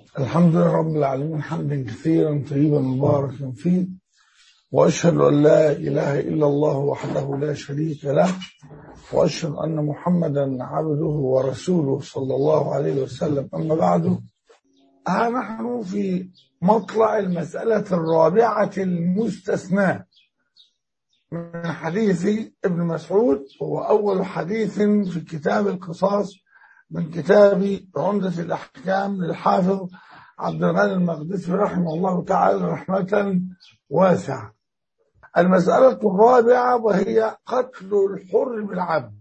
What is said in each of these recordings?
الحمد لله رب العالمين حمدا كثيرا طيبا مباركا فيه وأشهد أن لا إله إلا الله وحده لا شريك له وأشهد أن محمدا عبده ورسوله صلى الله عليه وسلم أما بعد ها نحن في مطلع المسألة الرابعة المستثناة من حديث ابن مسعود هو أول حديث في كتاب القصاص من كتاب عمدة الأحكام للحافظ عبد الغني المقدسي رحمه الله تعالى رحمة واسعة المسألة الرابعة وهي قتل الحر بالعبد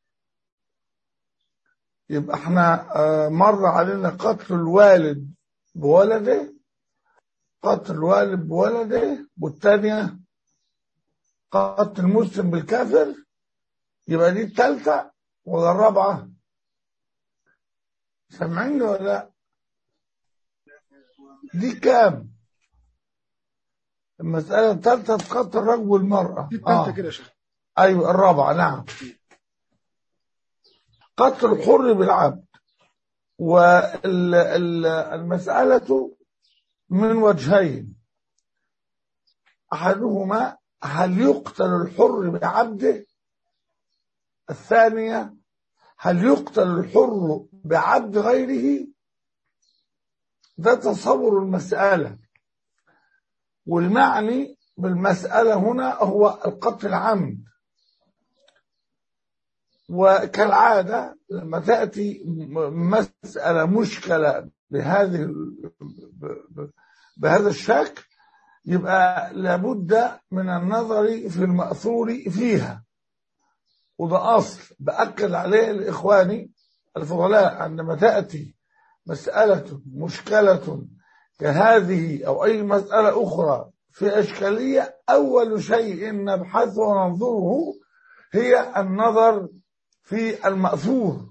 يبقى احنا مر علينا قتل الوالد بولده قتل الوالد بولده والثانية قتل المسلم بالكافر يبقى دي الثالثة ولا الرابعة سامعيني ولا لا دي كام المسألة الثالثة تقتل الرجل والمرأة دي الثالثة كده يا شيخ أيوة الرابعة نعم قتل الحر بالعبد والمسألة من وجهين أحدهما هل يقتل الحر بعبده الثانية هل يقتل الحر بعبد غيره ده تصور المسألة والمعني بالمسألة هنا هو القتل العمد وكالعادة لما تأتي مسألة مشكلة بهذه بهذا الشكل يبقى لابد من النظر في المأثور فيها وده أصل بأكد عليه لإخواني الفضلاء عندما تأتي مسألة مشكلة كهذه أو أي مسألة أخرى في أشكالية أول شيء نبحثه وننظره هي النظر في المأثور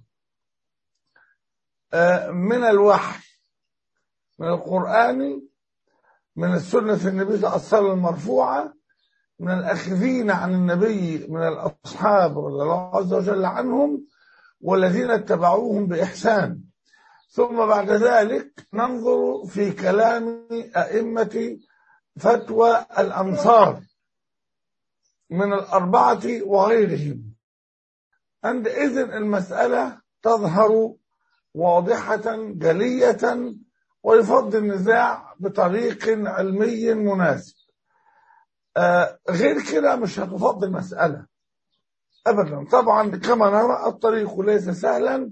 من الوحي من القرآن من السنة النبي صلى الله عليه وسلم المرفوعة من الأخذين عن النبي من الأصحاب رضي الله عز وجل عنهم والذين اتبعوهم بإحسان ثم بعد ذلك ننظر في كلام أئمة فتوى الأمصار من الأربعة وغيرهم عندئذ المسألة تظهر واضحة جلية ويفضل النزاع بطريق علمي مناسب آه غير كده مش هتفضل مسألة أبدا طبعا كما نرى الطريق ليس سهلا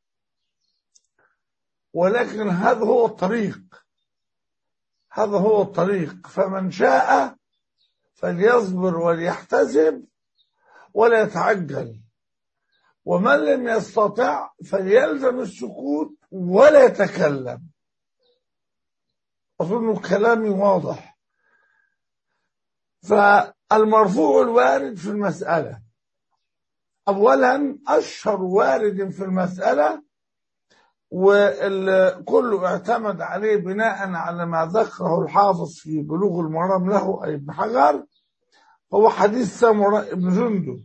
ولكن هذا هو الطريق هذا هو الطريق فمن شاء فليصبر وليحتسب ولا يتعجل ومن لم يستطع فليلزم السكوت ولا يتكلم أظن كلامي واضح فالمرفوع الوارد في المسألة أولا أشهر وارد في المسألة والكل اعتمد عليه بناء على ما ذكره الحافظ في بلوغ المرام له أي ابن حجر هو حديث ساموراء بن جندب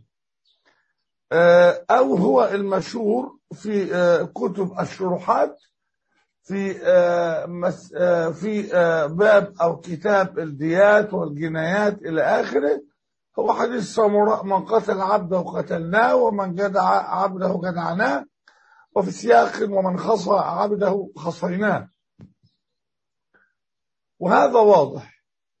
أو هو المشهور في كتب الشروحات في في باب أو كتاب الديات والجنايات إلى آخره هو حديث ساموراء من قتل عبده قتلناه ومن جدع عبده جدعناه وفي سياق ومن خصى عبده خصيناه وهذا واضح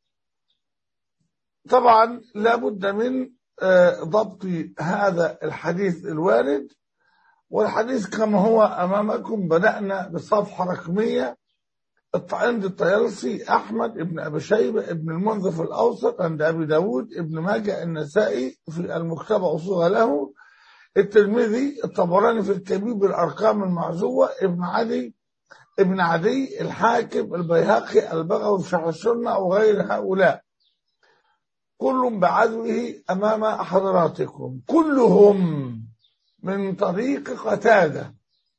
طبعا لابد من ضبط هذا الحديث الوارد والحديث كما هو أمامكم بدأنا بصفحة رقمية عند الطيالسي أحمد ابن أبي شيبة ابن المنذر في الأوسط عند أبي داود ابن ماجه النسائي في المكتبة أصول له الترمذي الطبراني في الكبير بالأرقام المعزوة ابن عدي ابن عدي الحاكم البيهقي البغوي في شرح السنة وغير هؤلاء كل بعدوه أمام حضراتكم كلهم من طريق قتادة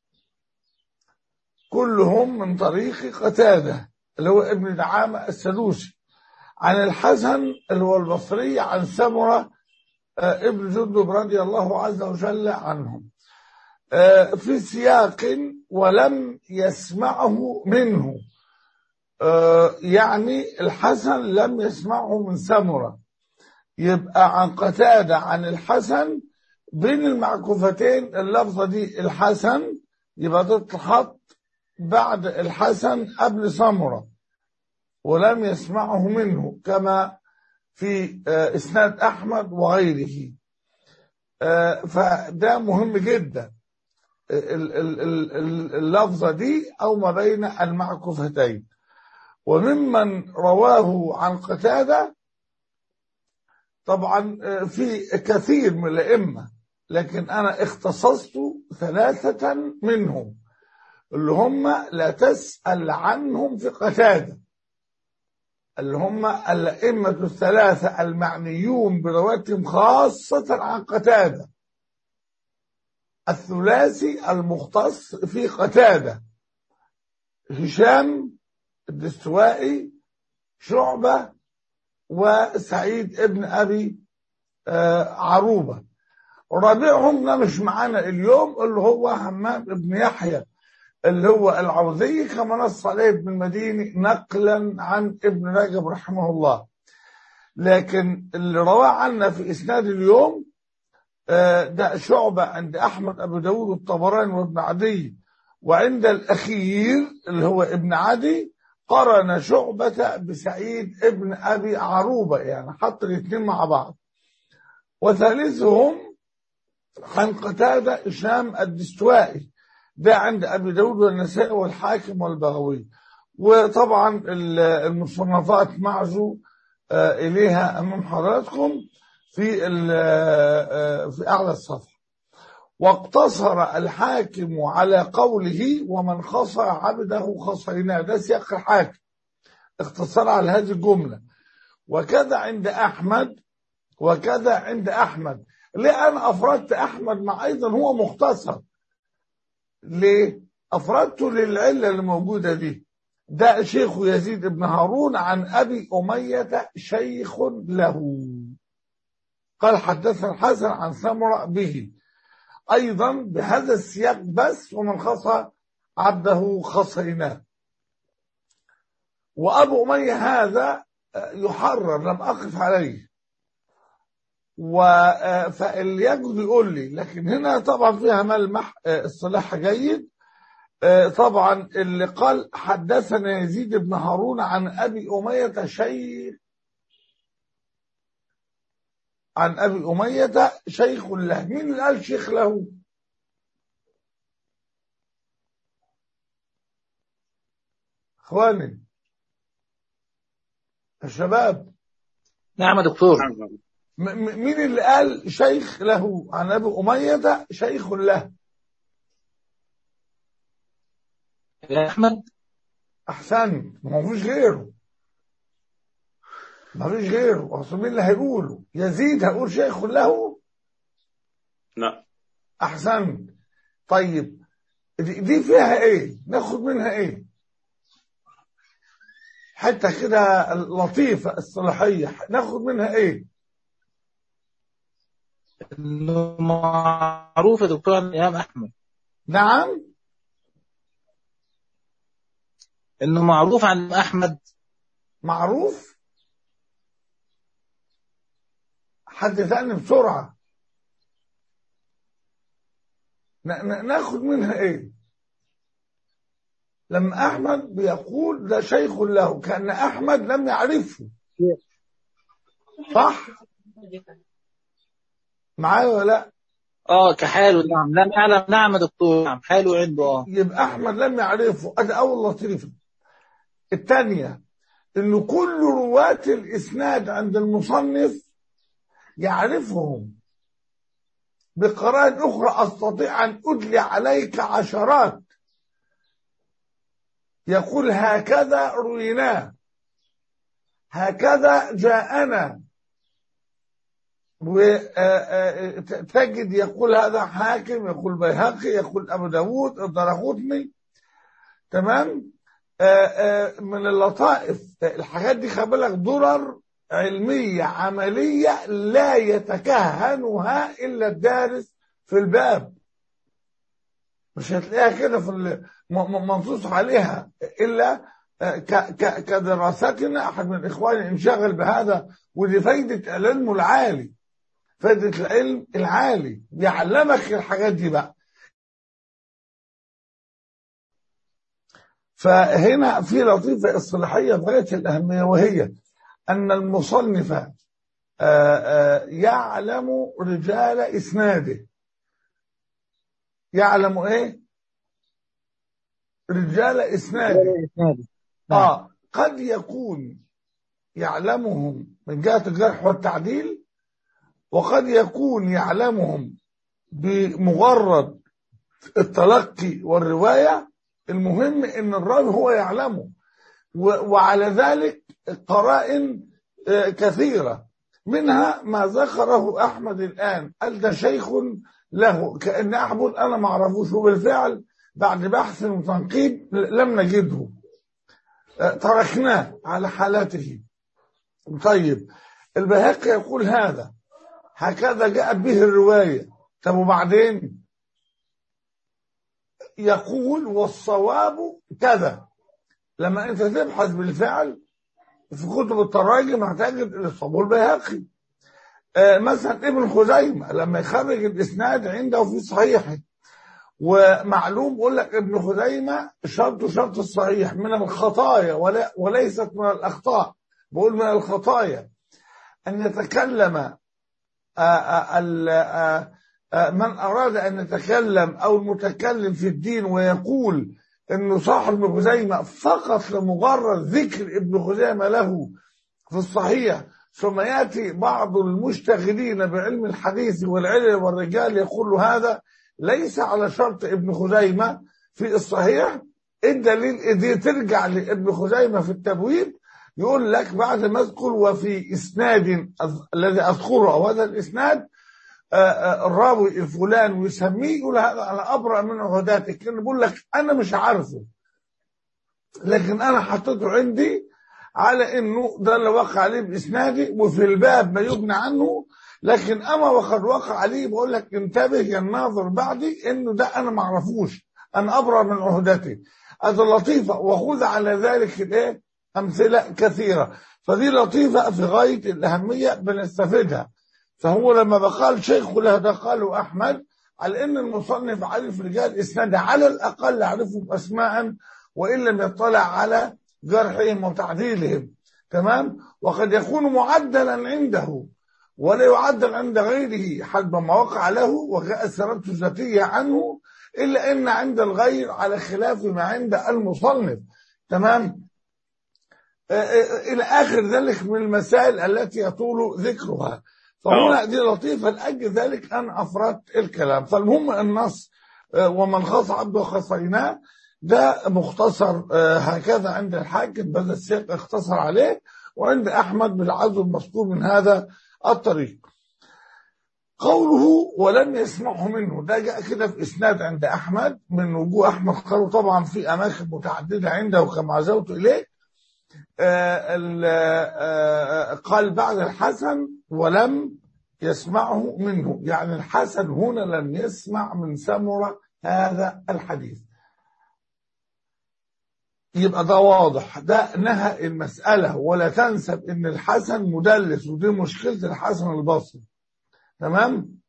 كلهم من طريق قتادة اللي هو ابن دعامة السدوسي عن الحسن اللي هو البصري عن سمرة ابن جندب رضي الله عز وجل عنهم آه، في سياق ولم يسمعه منه آه، يعني الحسن لم يسمعه من سمرة يبقى عن قتادة عن الحسن بين المعكوفتين اللفظة دي الحسن يبقى تتحط بعد الحسن قبل سمرة ولم يسمعه منه كما في آه، إسناد أحمد وغيره آه، فده مهم جدا ال- ال- ال- ال- اللفظة دي أو ما بين المعكوفتين وممن رواه عن قتادة طبعا آه، في كثير من الأئمة لكن أنا اختصصت ثلاثة منهم اللي هم لا تسأل عنهم في قتادة اللي هم الأئمة الثلاثة المعنيون بروايتهم خاصة عن قتادة الثلاثي المختص في قتادة هشام الدستوائي شعبة وسعيد ابن أبي آه، عروبة رابعهم ده مش معانا اليوم اللي هو همام ابن يحيى اللي هو العوزي كما نص عليه ابن المديني نقلا عن ابن رجب رحمه الله لكن اللي رواه عنا في إسناد اليوم آه، ده شعبة عند أحمد أبو داود والطبراني وابن عدي وعند الأخير اللي هو ابن عدي قرن شعبة بسعيد ابن أبي عروبة يعني حط الاثنين مع بعض وثالثهم عن قتادة هشام الدستوائي ده عند أبي داود والنسائي والحاكم والبغوي وطبعا ال- المصنفات معزو آه، إليها أمام حضراتكم في ال- آه، في أعلى الصفحة واقتصر الحاكم على قوله ومن خصى عبده خصيناه ده سياق الحاكم اختصر على هذه الجملة وكذا عند أحمد وكذا عند أحمد ليه أنا أفردت أحمد مع أيضا هو مختصر ليه أفردته للعلة اللي موجودة دي ده شيخ يزيد بن هارون عن أبي أمية شيخ له قال حدثنا الحسن عن سمرة به أيضا بهذا السياق بس ومن خصى عبده خصيناه وأبو أمية هذا يحرر لم أقف عليه و فاللي يجوز يقول لي لكن هنا طبعا فيها ملمح آه، الصلاح جيد آه، طبعا اللي قال حدثنا يزيد بن هارون عن أبي أمية شيخ عن أبي أمية شيخ له مين اللي قال شيخ له اخواني الشباب نعم يا دكتور م- م- مين اللي قال شيخ له عن ابي اميه شيخ له يا أحمد احسن ما فيش غيره ما فيش غيره اصل مين اللي هيقوله يزيد هيقول شيخ له لا احسن طيب دي دي فيها ايه ناخد منها ايه حتى كده لطيفه الصلاحيه ناخد منها ايه إنه معروف يا دكتور عن الإمام أحمد نعم إنه معروف عن الإمام أحمد معروف حد ثاني بسرعة ن- ن- ناخد منها ايه لما احمد بيقول ده شيخ له كان احمد لم يعرفه صح معايا ولا لا آه كحاله نعم لم يعلم نعم يا دكتور نعم حاله عنده آه يبقى احمد لم يعرفه ادي اول لطيفه الثانيه ان كل رواه الاسناد عند المصنف يعرفهم بقرائن اخرى استطيع ان ادلي عليك عشرات يقول هكذا رويناه هكذا جاءنا وتجد يقول هذا حاكم يقول بيهقي يقول أبو داود الدرقطني تمام آه، آه، من اللطائف آه، الحاجات دي خلي بالك درر علمية عملية لا يتكهنها إلا الدارس في الباب مش هتلاقيها كده في ال- م- م- منصوص عليها الا آه، ك- ك- كدراستنا احد من الاخوان انشغل بهذا ودي فايده العلم العالي فايده العلم العالي يعلمك الحاجات دي بقى فهنا في لطيفه اصطلاحيه في غايه الاهميه وهي ان المصنف آه، آه، يعلم رجال اسناده يعلم ايه رجال اسناده إسنادي. نعم. اه قد يكون يعلمهم من جهة الجرح والتعديل وقد يكون يعلمهم بمجرد التلقي والرواية المهم ان الراوي هو يعلمه و- وعلى ذلك قرائن آه، كثيرة منها ما ذكره أحمد الآن قال ده شيخ له كأن أحمد أنا ما أعرفوش وبالفعل بعد بحث وتنقيب لم نجده آه، تركناه على حالته طيب البهقي يقول هذا هكذا جاءت به الرواية طب وبعدين يقول والصواب كذا لما انت تبحث بالفعل في كتب التراجم هتجد الصواب البيهقي آه مثلا ابن خزيمة لما يخرج الاسناد عنده في صحيحه ومعلوم بقول لك ابن خزيمة شرط شرط الصحيح من الخطايا ولا وليست من الأخطاء بقول من الخطايا أن يتكلم آه، آه، ال- آه، آه، من أراد أن يتكلم أو المتكلم في الدين ويقول أنه صاحب ابن خزيمة فقط لمجرد ذكر ابن خزيمة له في الصحيح ثم يأتي بعض المشتغلين بعلم الحديث والعلم والرجال يقول له هذا ليس على شرط ابن خزيمة في الصحيح الدليل دي ترجع لابن خزيمة في التبويب يقول لك بعد ما اذكر وفي اسناد أذ- الذي اذكره او هذا الاسناد آه، آه، الراوي الفلان ويسميه يقول هذا انا ابرا من عهداتك لان بقول لك انا مش عارفه لكن انا حطيته عندي على انه ده اللي وقع عليه باسنادي وفي الباب ما يبنى عنه لكن اما وقد وقع عليه بقول لك انتبه يا الناظر بعدي انه ده انا ما اعرفوش انا ابرا من عهدتي هذا لطيفه وخذ على ذلك الايه امثله كثيره فدي لطيفه في غايه الاهميه بنستفيدها فهو لما بقال شيخ له ده قاله احمد على ان المصنف عارف رجال اسناد على الاقل يعرفهم اسماء وان لم يطلع على جرحهم وتعديلهم تمام وقد يكون معدلا عنده ولا يعدل عند غيره حسب ما وقع له وجاء سيرته الذاتيه عنه الا ان عند الغير على خلاف ما عند المصنف تمام آه، آه، الى اخر ذلك من المسائل التي يطول ذكرها فهنا دي لطيفه لاجل ذلك انا افردت الكلام فالمهم النص آه، ومن خص عبده خصيناه ده مختصر آه، هكذا عند الحاكم بهذا السياق اختصر عليه وعند احمد بالعزو المذكور من هذا الطريق قوله ولم يسمعه منه ده جاء كده في اسناد عند احمد من وجوه احمد قالوا طبعا في اماكن متعدده عنده كما عزوت اليه آه، ال- آه، قال بعد الحسن ولم يسمعه منه يعني الحسن هنا لم يسمع من سمرة هذا الحديث يبقى ده واضح ده نهى المسألة ولا تنسب ان الحسن مدلس ودي مشكلة الحسن البصري تمام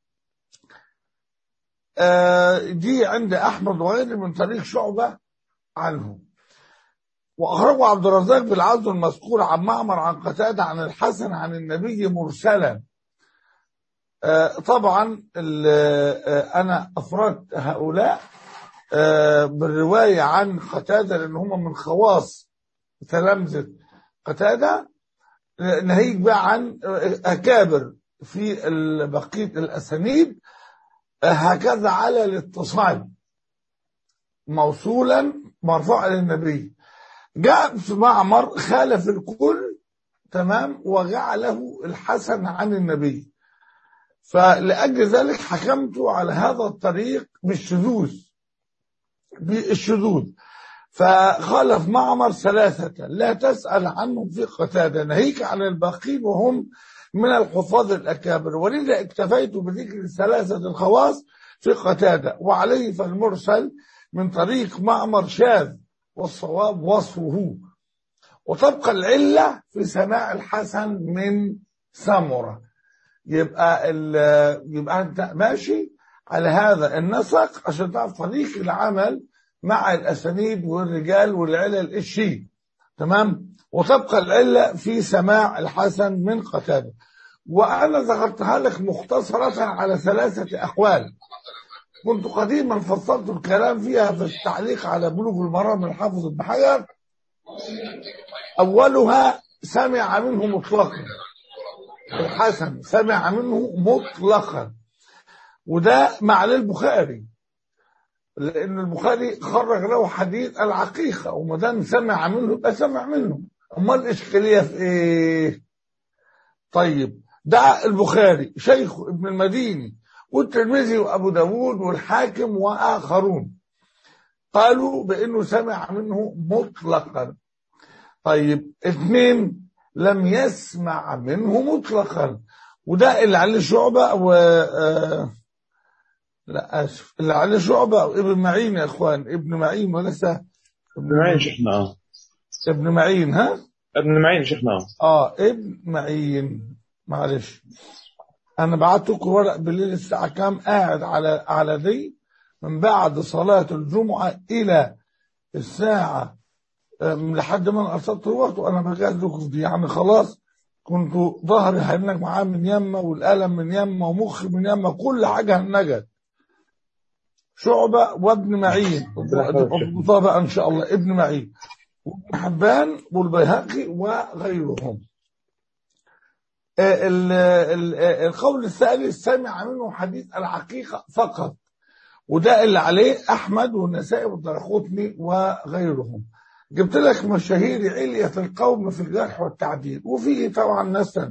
آه دي عند احمد وغيره من طريق شعبة عنه واخرجه عبد الرزاق بالعزو المذكور عن معمر عن قتادة عن الحسن عن النبي مرسلا آه طبعا ال- آه انا افردت هؤلاء آه بالرواية عن قتادة لان هم من خواص تلامذة قتادة آه، ناهيك بقى عن آه، اكابر في بقية الاسانيد آه، هكذا على الاتصال موصولا مرفوع الى النبي جاء في معمر خالف الكل تمام وجعله الحسن عن النبي فلأجل ذلك حكمت على هذا الطريق بالشذوذ بالشذوذ فخالف معمر ثلاثة لا تسأل عنهم في قتادة ناهيك عن الباقين وهم من الحفاظ الأكابر ولذا اكتفيت بذكر ثلاثة الخواص في قتادة وعليه فالمرسل من طريق معمر شاذ والصواب وصفه وتبقى العلة في سماع الحسن من سمرة يبقى ال- يبقى انت ماشي على هذا النسق عشان تعرف طريق العمل مع الاسانيد والرجال والعلل الشيء تمام وتبقى العلة في سماع الحسن من قتادة وأنا ذكرتها لك مختصرة على ثلاثة أقوال كنت قديما فصلت الكلام فيها في التعليق على بلوغ المرام من حافظ ابن حجر أولها سمع منه مطلقا الحسن سمع منه مطلقا وده معنى البخاري لأن البخاري خرج له حديث العقيقة وما دام سمع منه يبقى سمع منه أمال الإشكالية في إيه؟ طيب ده البخاري شيخ ابن المديني والترمذي وأبو داود والحاكم وآخرون قالوا بأنه سمع منه مطلقا طيب اثنين لم يسمع منه مطلقا وده اللي عليه شعبة و آه، لا اسف اللي عليه شعبة وابن معين يا اخوان ابن معين ولسه ابن معين شيخنا اه ابن معين ها ابن معين شيخنا اه اه ابن معين معلش انا بعت لكم ورق بالليل الساعه كام قاعد على على دي من بعد صلاه الجمعه الى الساعه آم، لحد ما أنا ارسلت الوقت وانا بجهز لكم في دي يعني خلاص كنت ظهري هنج معاه من يمه والقلم من يمه ومخي من يمه كل حاجه هنجت شعبه وابن معين طبعا ان شاء الله ابن معين وابن حبان والبيهقي وغيرهم ال- ال- القول الثالث سمع منه حديث العقيقة فقط وده اللي عليه أحمد والنسائي والدرقطني وغيرهم جبت لك مشاهير علية القوم في الجرح والتعديل وفيه طبعا ناس تانية.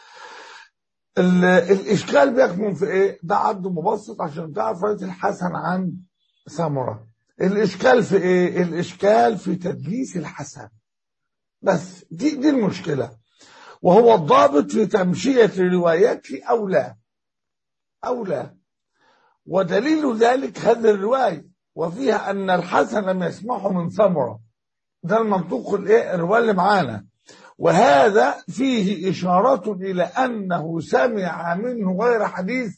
ال- الإشكال بيكمن في إيه؟ ده عد مبسط عشان تعرف رواية الحسن عن سمرة الإشكال في إيه؟ الإشكال في تدليس الحسن بس دي دي المشكلة وهو الضابط في تمشية روايته أو لا أو لا ودليل ذلك هذه الرواية وفيها أن الحسن لم يسمعه من ثمرة ده المنطوق الإيه الرواية اللي معانا وهذا فيه إشارة إلى أنه سمع منه غير حديث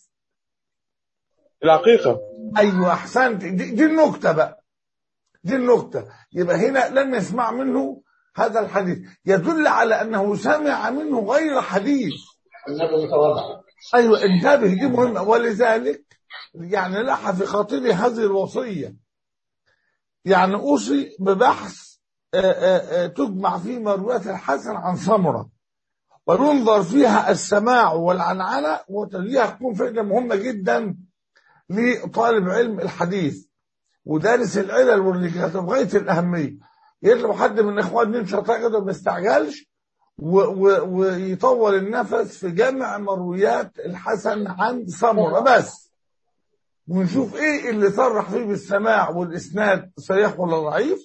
العقيقة أيوة أحسنت دي, دي النكتة بقى دي النكتة يبقى هنا لم يسمع منه هذا الحديث يدل على أنه سمع منه غير حديث النبي متواضع أيوة انتبه دي مهمة ولذلك يعني لح في خاطري هذه الوصية يعني أوصي ببحث آه، آه، آه، تجمع فيه مرويات الحسن عن ثمرة وينظر فيها السماع والعنعنة وتليها تكون فائدة مهمة جدا لطالب علم الحديث ودارس العلل والرجال بغاية الأهمية يطلب حد من إخوان ينشط كده ما يستعجلش و- و- ويطول النفس في جمع مرويات الحسن عن سمرة بس ونشوف ايه اللي صرح فيه بالسماع والاسناد صحيح ولا ضعيف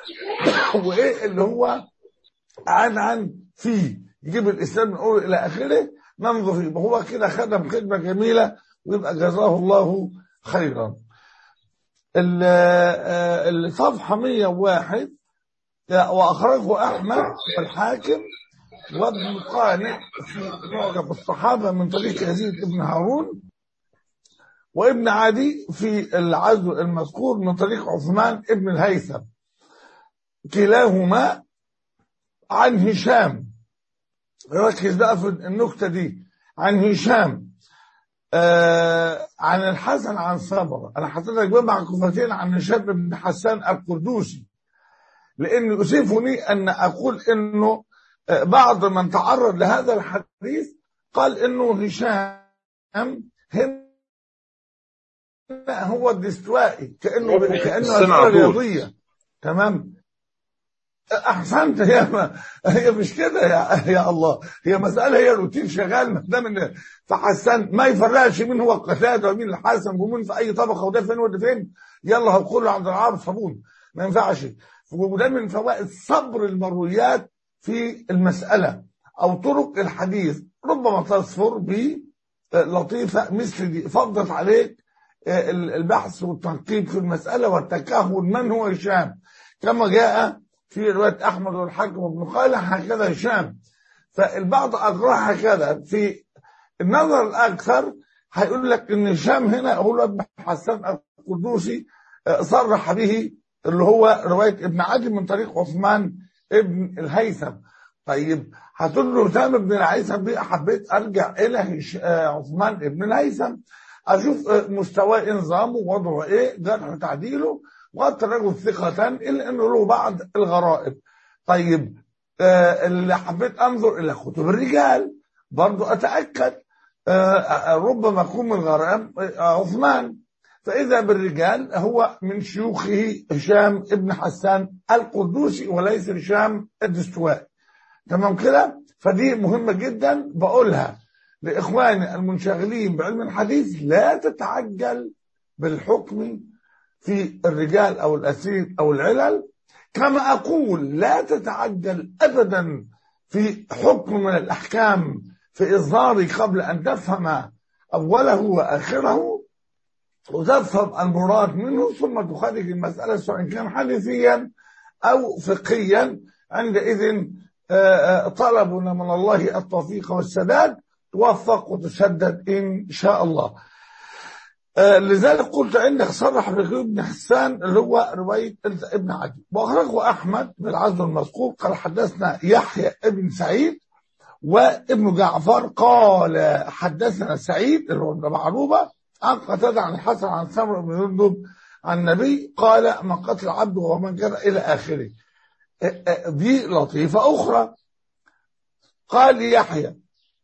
وايه اللي هو عن عن فيه يجيب الاسناد من اوله الى اخره ننظر فيه يبقى هو كده خدم خدمه جميله ويبقى جزاه الله خيرا ال- آه، الصفحه 101 واخرجه احمد والحاكم وابن قانع في معجب الصحابه من طريق يزيد بن هارون وابن عدي في العزو المذكور من طريق عثمان ابن الهيثم كلاهما عن هشام ركز بقى في النكتة دي عن هشام آه عن الحسن عن صبر انا حطيت لك بقى كفتين عن هشام بن حسان القردوسي لان يؤسفني ان اقول انه آه، بعض من تعرض لهذا الحديث قال انه هشام هنا هو الدستوائي كانه كانه السنة مساله عبود. رياضيه تمام احسنت هي ما هي مش كده يا, يا الله هي مساله هي روتين شغال ما دام إن- فحسن ما يفرقش مين هو القتاده ومين الحسن ومين في اي طبقه وده فين وده فين يلا هو كله عند العرب صابون ما ينفعش وده من فوائد صبر المرويات في المساله او طرق الحديث ربما تصفر ب لطيفه مثل دي فضت عليك آه، ال- البحث والتنقيب في المسألة والتكهن من هو هشام كما جاء في رواية أحمد والحاكم بن خالد هكذا هشام فالبعض أجراها هكذا في النظر الأكثر هيقول لك إن هشام هنا هو ابن حسان القدوسي آه، صرح به اللي هو رواية ابن عدي من طريق عثمان ابن الهيثم طيب هتقول له هشام ابن الهيثم دي حبيت ارجع الى هش- آه، عثمان ابن الهيثم اشوف آه، مستواه إيه نظامه وضعه ايه جرح وتعديله وقد الرجل ثقة الا انه له بعض الغرائب طيب آه، اللي حبيت انظر الى كتب الرجال برضو اتاكد آه، آه، ربما يكون من غرائب آه، عثمان فإذا بالرجال هو من شيوخه هشام ابن حسان القدوسي وليس هشام الدستوائي تمام كده فدي مهمة جدا بقولها لإخواني المنشغلين بعلم الحديث لا تتعجل بالحكم في الرجال أو الأسير أو العلل كما أقول لا تتعجل أبدا في حكم من الأحكام في إظهاري قبل أن تفهم أوله وآخره وتفهم المراد منه ثم تخرج المسألة سواء كان حديثيا أو فقهيا عندئذ آه، آه، طلبنا من الله التوفيق والسداد توفق وتسدد إن شاء الله آه، لذلك قلت عندك صرح بغير ابن حسان اللي هو رواية ابن عدي وأخرجه أحمد بالعزم المذكور قال حدثنا يحيى ابن سعيد وابن جعفر قال حدثنا سعيد اللي هو ابن معروبة عن قتادة عن الحسن عن سمر بن جندب عن النبي قال من قتل عبده ومن جرى إلى آخره آه، آه، دي لطيفة أخرى قال يحيى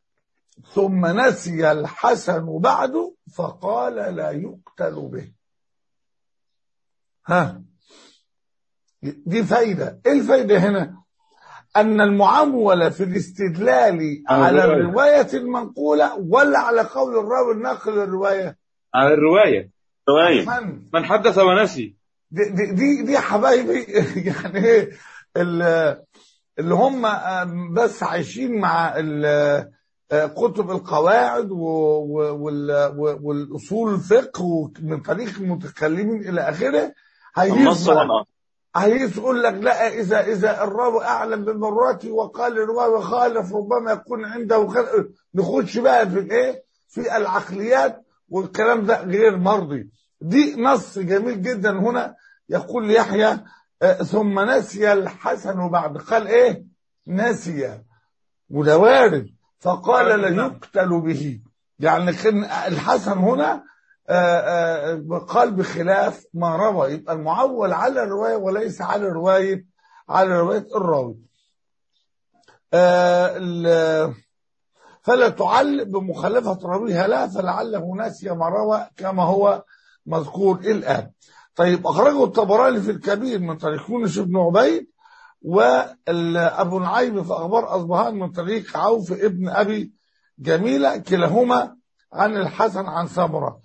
ثم نسي الحسن بعده فقال لا يقتل به ها دي فايدة ايه الفايدة هنا ان المعول في الاستدلال على على الرواية. الرواية المنقولة ولا على قول الراوي الناقل الرواية على الرواية رواية من من حدث ونسي دي دي دي, دي حبايبي يعني ايه ال- اللي هم آم، بس عايشين مع ال- آه، كتب القواعد و- و- وال- و- والاصول الفقه ومن طريق المتكلمين الى اخره النص هيسمع والأمر عايز يقول لك لا اذا اذا الراوي اعلم بالمرات وقال الراوي خالف ربما يكون عنده خل... نخش بقى في الايه في العقليات والكلام ده غير مرضي دي نص جميل جدا هنا يقول يحيى آه، ثم نسي الحسن بعد قال ايه نسي وده وارد فقال لا يقتل به يعني كان الحسن هنا آه، آه، قال بخلاف ما روى يبقى المعول على الرواية وليس على رواية على رواية الراوي آه، ال- فلا تعل بمخالفة راويها لا فلعله ناسي ما روى كما هو مذكور الآن طيب أخرجه الطبراني في الكبير من طريق يونس بن عبيد وأبو نعيم في أخبار أصبهان من طريق عوف ابن أبي جميلة كلاهما عن الحسن عن سمرة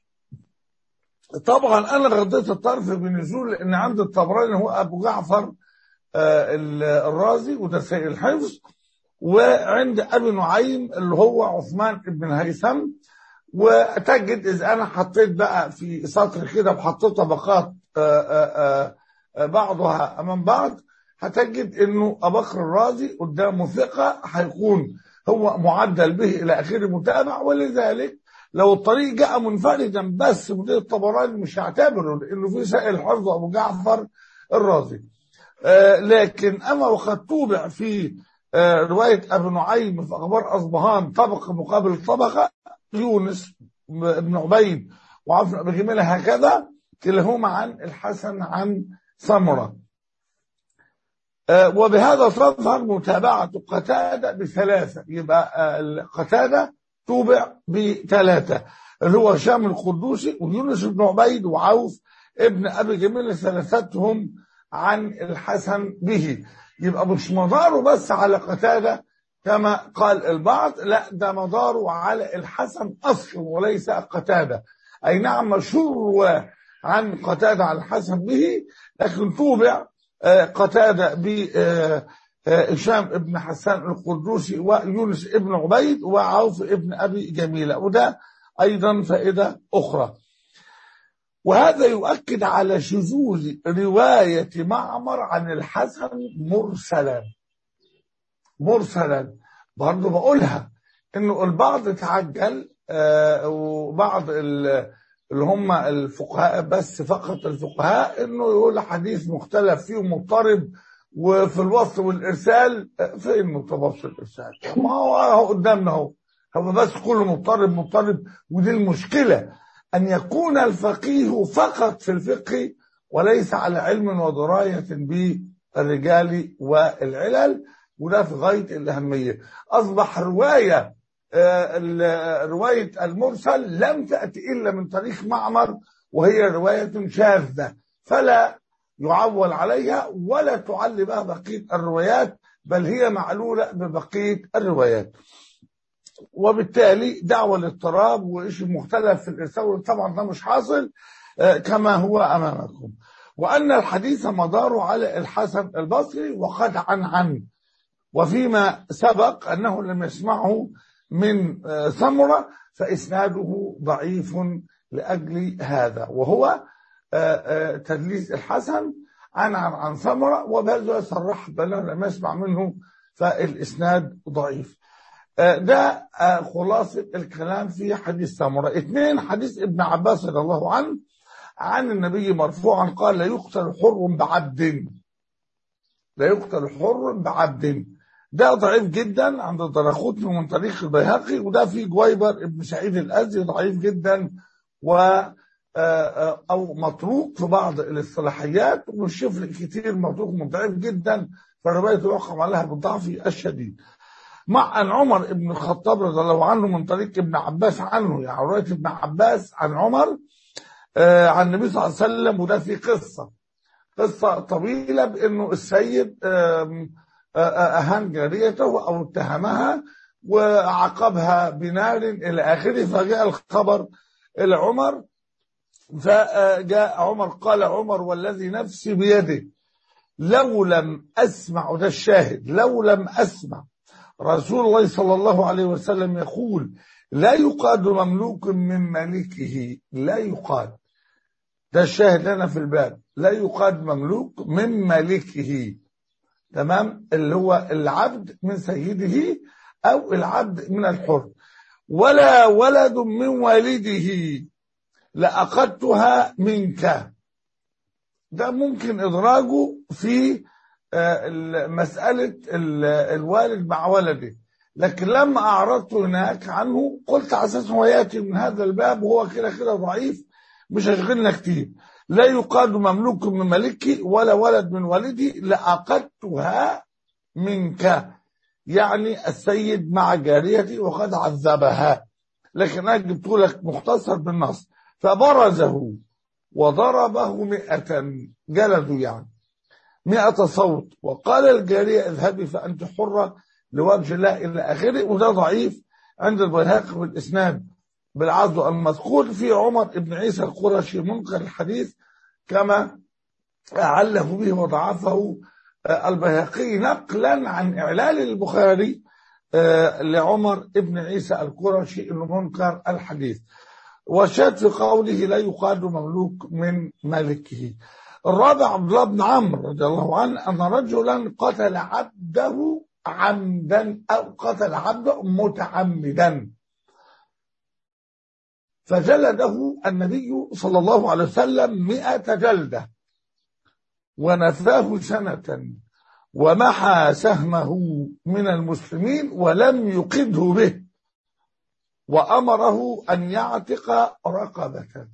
طبعا أنا غضيت الطرف بنزول لأن عند الطبراني هو أبو جعفر آه، ال- الرازي وده سيء الحفظ وعند أبي نعيم اللي هو عثمان بن هيثم وتجد إذا أنا حطيت بقى في سطر كده وحطيت طبقات آه، آه، آه، بعضها أمام بعض هتجد إنه أبو بكر الرازي قدامه ثقة هيكون هو معدل به إلى آخره متابع ولذلك لو الطريق جاء منفردا بس مدير الطبراني مش هعتبره لأنه في سائل حفظ أبو جعفر الرازي آه، لكن أما وقد توبع في آه، رواية أبي نعيم في أخبار أصبهان طبقة مقابل طبقة يونس بن عبيد وعفن أبي جميل هكذا كلاهما عن الحسن عن سمرة آه، وبهذا تظهر متابعة قتادة بثلاثة يبقى آه، قتادة توبع بثلاثة اللي هو هشام القدوسي ويونس بن عبيد وعوف ابن أبي جميل ثلاثتهم عن الحسن به يبقى مش مداره بس على قتادة كما قال البعض لا ده مداره على الحسن أصلا وليس قتادة أي نعم مشهور عن قتادة عن الحسن به لكن توبع آه، قتادة ب آه، آه، هشام ابن حسان القدوسي ويونس ابن عبيد وعوف ابن أبي جميلة وده أيضا فائدة أخرى وهذا يؤكد على شذوذ رواية معمر عن الحسن مرسلا مرسلا برضه بقولها انه البعض تعجل آه وبعض ال- اللي هم الفقهاء بس فقط الفقهاء انه يقول حديث مختلف فيه مضطرب وفي الوصل والارسال آه، فين متوسط الارسال؟ ما هو اهو قدامنا اهو هو بس كله مضطرب مضطرب ودي المشكله ان يكون الفقيه فقط في الفقه وليس على علم ودرايه بالرجال والعلل وده في غايه الاهميه اصبح روايه آه، ال- روايه المرسل لم تاتي الا من طريق معمر وهي روايه شاذه فلا يعول عليها ولا تعل بها بقيه الروايات بل هي معلوله ببقيه الروايات وبالتالي دعوة الاضطراب وشيء مختلف في الإرسال طبعا ده مش حاصل آه، كما هو أمامكم وأن الحديث مداره على الحسن البصري وقد عن عن وفيما سبق أنه لم يسمعه من آه، سمرة فإسناده ضعيف لأجل هذا وهو آه، آه، تدليس الحسن عن عن عن سمرة وبهذا صرح بأنه لم يسمع منه فالإسناد ضعيف آه، ده آه، خلاصة الكلام في حديث سمرة اثنين حديث ابن عباس رضي الله عنه عن النبي مرفوعا قال لا يقتل حر بعبد لا يقتل حر بعبد ده ضعيف جدا عند الدرقطني من طريق البيهقي وده في جويبر ابن سعيد الازدي ضعيف جدا و آه، آه، او متروك في بعض الاصطلاحيات ومش يفرق كتير متروك من ضعيف جدا فالروايه يحكم عليها بالضعف الشديد مع ان عمر بن الخطاب رضي الله عنه من طريق ابن عباس عنه يعني روايه ابن عباس عن عمر آه، عن النبي صلى الله عليه وسلم وده في قصه قصه طويله بانه السيد آم، آه، آه، اهان جاريته او اتهمها وعاقبها بنار الى اخره فجاء الخبر الى عمر فجاء عمر قال عمر والذي نفسي بيده لو لم اسمع وده الشاهد لو لم اسمع رسول الله صلى الله عليه وسلم يقول لا يقاد مملوك من ملكه لا يقاد ده الشاهد لنا في الباب لا يقاد مملوك من ملكه تمام اللي هو العبد من سيده او العبد من الحر ولا ولد من والده لأخذتها منك ده ممكن إدراجه في آه، ال- مسألة ال- الوالد مع ولده لكن لما أعرضت هناك عنه قلت على أساس هو يأتي من هذا الباب وهو كده كده ضعيف مش هيشغلنا كتير لا يقاد مملوك من ملكي ولا ولد من والدي لأخذتها منك يعني السيد مع جاريتي وقد عذبها لكن أنا جبت لك مختصر بالنص فبرزه وضربه مئة جلده يعني مئة صوت وقال الجارية اذهبي فأنت حرة لوجه الله إلى آخره وده ضعيف عند البيهقي في الإسناد بالعزو المذكور في عمر بن عيسى القرشي منكر الحديث كما أعله به وضعفه آه، البيهقي نقلا عن إعلان البخاري آه، لعمر بن عيسى القرشي انه منكر الحديث وشاد في قوله لا يقاد مملوك من ملكه الرابع عبد الله بن عمرو رضي الله عنه ان رجلا قتل عبده عمدا او قتل عبده متعمدا فجلده النبي صلى الله عليه وسلم مئة جلدة ونفاه سنة ومحى سهمه من المسلمين ولم يقده به وأمره أن يعتق رقبة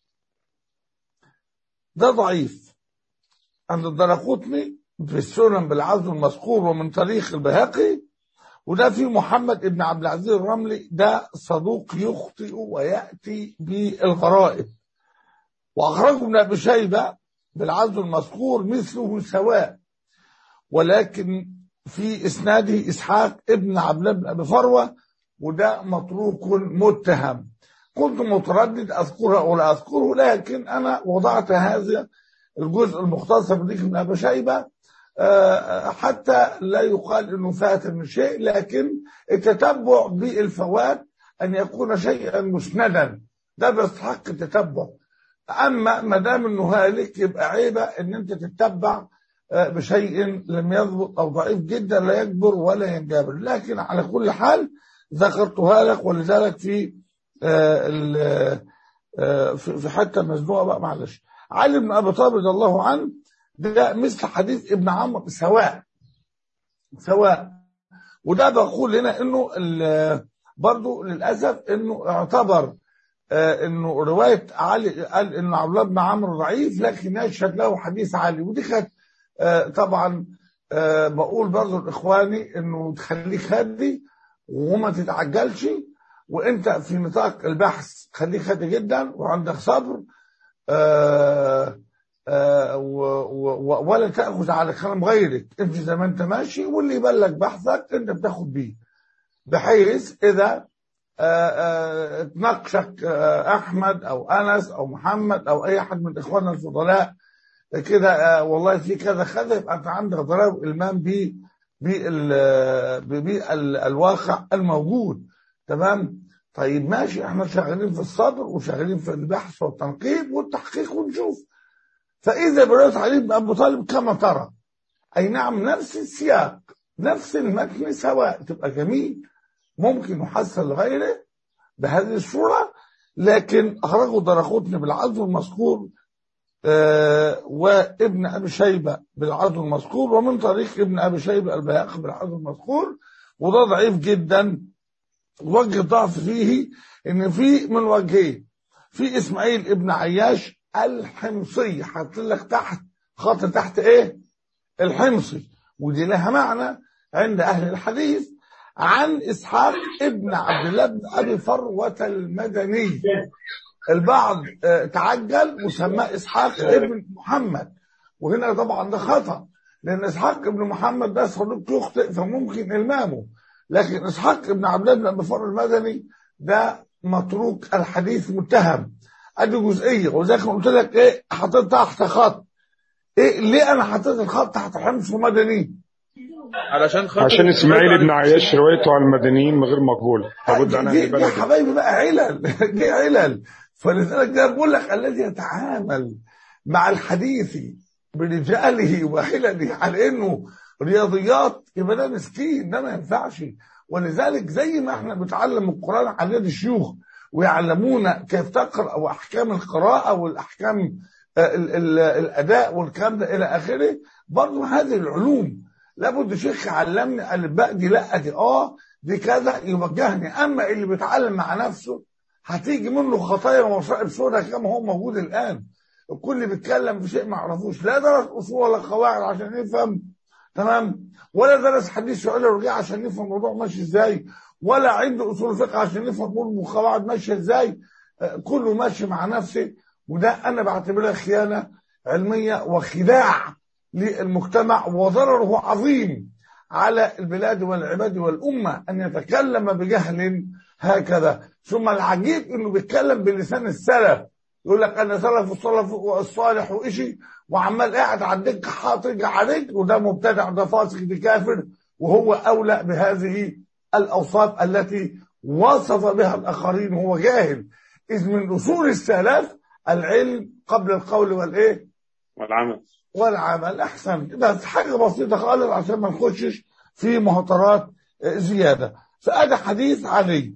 ده ضعيف عند الدرقطني في السنن بالعزو المذكور ومن طريق البهقي وده في محمد ابن عبد العزيز الرملي ده صدوق يخطئ ويأتي بالغرائب وأخرجه ابن أبي شيبة بالعزو المذكور مثله سواء ولكن في إسناده إسحاق ابن عبد الله بن أبي فروة وده متروك متهم كنت متردد أذكره أو لا أذكره لكن أنا وضعت هذا الجزء المختصر بذكر ابن أبي شيبة آه، حتى لا يقال انه فات من شيء لكن التتبع بالفوات ان يكون شيئا مسندا ده بيستحق التتبع اما ما دام انه هالك يبقى عيبه ان انت تتبع آه، بشيء لم يضبط او ضعيف جدا لا يكبر ولا ينجبر لكن على كل حال ذكرتها لك ولذلك في آه، ال- آه، في في حته مزنوقه بقى معلش علي بن ابي طالب رضي الله عنه ده مثل حديث ابن عمرو سواء سواء وده بقول هنا انه ال- برضو للاسف انه اعتبر آه، انه روايه علي قال انه عبد الله بن عمرو ضعيف لكن يشهد له حديث علي ودي كانت آه، طبعا آه، بقول برضو لاخواني انه تخليك هادي وما تتعجلش وانت في نطاق البحث خليك هادي جدا وعندك صبر آه، آه، و- و- ولا تاخذ على كلام غيرك امشي زي ما انت ماشي واللي يبلغ بحثك انت بتاخد بيه بحيث اذا آه، آه، تناقشك آه، احمد او انس او محمد او اي احد من اخواننا الفضلاء كده آه، والله في كذا كذا يبقى انت عندك ضرائب المام ب بالواقع الموجود تمام طيب ماشي احنا شغالين في الصبر وشغالين في البحث والتنقيب والتحقيق ونشوف فاذا برأت علي بن ابي طالب كما ترى اي نعم نفس السياق نفس المتن سواء تبقى جميل ممكن يحصل لغيره بهذه الصورة لكن أخرجه درقوتني بالعزو المذكور آه، وابن أبي شيبة بالعزو المذكور ومن طريق ابن أبي شيبة البياقي بالعزو المذكور وده ضعيف جدا وجه الضعف فيه إن في من وجهين في إسماعيل ابن عياش الحمصي حط لك تحت خط تحت إيه الحمصي ودي لها معنى عند أهل الحديث عن إسحاق ابن عبد الله بن أبي فروة المدني البعض آه، تعجل وسماه إسحاق ابن محمد وهنا طبعا ده خطأ لأن إسحاق ابن محمد ده صديق يخطئ فممكن إلمامه لكن إسحاق ابن عبد الله بن أبي فروة المدني ده متروك الحديث متهم ادي جزئيه وزي ما قلت لك ايه حطيت تحت خط ايه ليه انا حطيت الخط تحت حمص ومدني علشان خاطر عشان اسماعيل ابن عياش روايته عن المدنيين من غير مقبول لابد عن دي, اهل دي بلده حبايبي بقى علل دي علل فلذلك ده بقول لك الذي يتعامل مع الحديث برجاله وحلله على انه رياضيات يبقى ده مسكين ده ما ينفعش ولذلك زي ما احنا بنتعلم القران على يد الشيوخ ويعلمونا كيف تقرا واحكام القراءه والاحكام آه، ال- ال- الاداء والكلام ده الى اخره برضه هذه العلوم لابد شيخ علمني الباء دي لا دي اه دي كذا يوجهني اما اللي بيتعلم مع نفسه هتيجي منه خطايا ومصائب سوداء كما هو موجود الان الكل بيتكلم في شيء ما يعرفوش لا درس اصول ولا قواعد عشان يفهم تمام ولا درس حديث سؤال ورجع عشان يفهم الموضوع ماشي ازاي ولا عنده اصول فقه عشان يفهم امور القواعد ماشيه ازاي آه، كله ماشي مع نفسه وده انا بعتبرها خيانه علميه وخداع للمجتمع وضرره عظيم على البلاد والعباد والامه ان يتكلم بجهل هكذا ثم العجيب انه بيتكلم بلسان السلف يقول لك انا سلف الصلف الصالح وإشي وعمال قاعد على الدكه حاطط رجل على رجل وده مبتدع ده فاسق ده كافر وهو اولى بهذه الاوصاف التي وصف بها الاخرين وهو جاهل اذ من اصول السلف العلم قبل القول والايه والعمل والعمل احسن بس حاجه بسيطه خالص عشان ما نخشش في مهاترات آه، زياده فادي حديث علي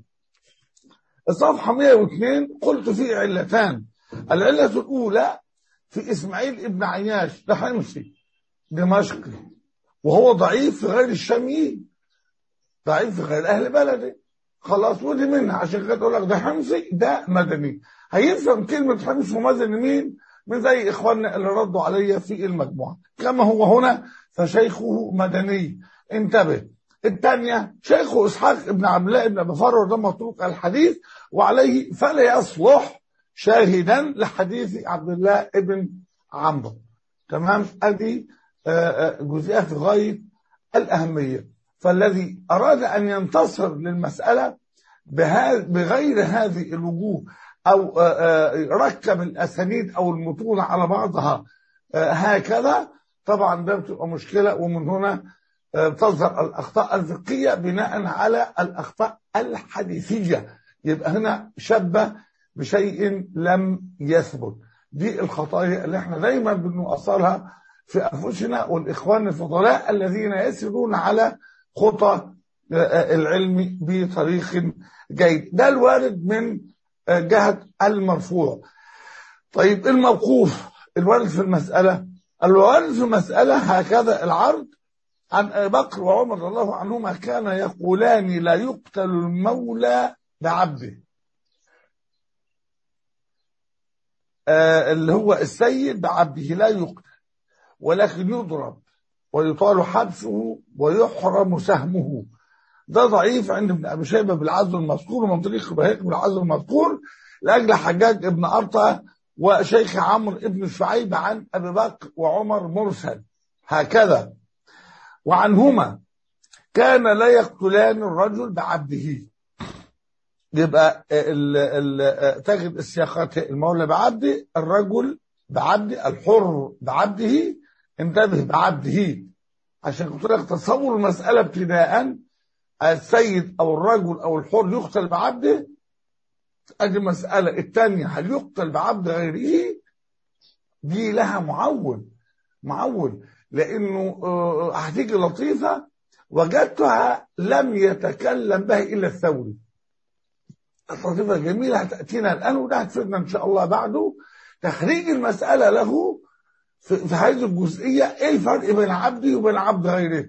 الصفحه 102 قلت فيه علتان العله الاولى في اسماعيل ابن عياش ده حمصي دمشقي وهو ضعيف في غير الشاميين ضعيف في غير اهل بلده خلاص ودي منها عشان كده اقول لك ده حمصي ده مدني هيفهم كلمه حمص ومدني مين من زي اخواننا اللي ردوا عليا في المجموعه كما هو هنا فشيخه مدني انتبه الثانيه شيخه اسحاق ابن عبد الله ابن ابي فرور ده متروك الحديث وعليه فلا يصلح شاهدا لحديث عبد الله ابن عمرو تمام ادي آه، آه، جزئيه في غايه الاهميه فالذي اراد ان ينتصر للمساله بها- بغير هذه الوجوه او آه، آه، ركب الاسانيد او المتون على بعضها آه، هكذا طبعا ده بتبقى مشكله ومن هنا آه، تظهر الاخطاء الفقهيه بناء على الاخطاء الحديثيه يبقى هنا شبه بشيء لم يثبت دي الخطايا اللي احنا دايما بنؤصلها في انفسنا والاخوان الفضلاء الذين يسيرون على خطى آه، العلم بطريق جيد ده الوارد من آه، جهة المرفوع طيب الموقوف الوارد في المسألة الوارد في المسألة هكذا العرض عن أبي بكر وعمر رضي الله عنهما كان يقولان لا يقتل المولى بعبده آه، اللي هو السيد بعبده لا يقتل ولكن يضرب ويطال حبسه ويحرم سهمه ده ضعيف عند ابن ابي شيبه بالعزل المذكور ومن طريق بهيق بالعزل المذكور لاجل حجاج ابن ارطى وشيخ عمرو ابن شعيب عن ابي بكر وعمر مرسل هكذا وعنهما كان لا يقتلان الرجل بعبده يبقى ال ال تجد السياقات المولى بعبده الرجل بعبده الحر بعبده انتبه بعبده عشان قلت لك تصور المسألة ابتداء السيد أو الرجل أو الحر يقتل بعبده ادي مسألة الثانية هل يقتل بعبد غيره دي لها معول معول لأنه آه، هتيجي لطيفة وجدتها لم يتكلم بها إلا الثوري لطيفة جميلة هتأتينا الآن وده هتفيدنا إن شاء الله بعده تخريج المسألة له في, في هذه الجزئية إيه الفرق بين عبدي وبين عبد غيره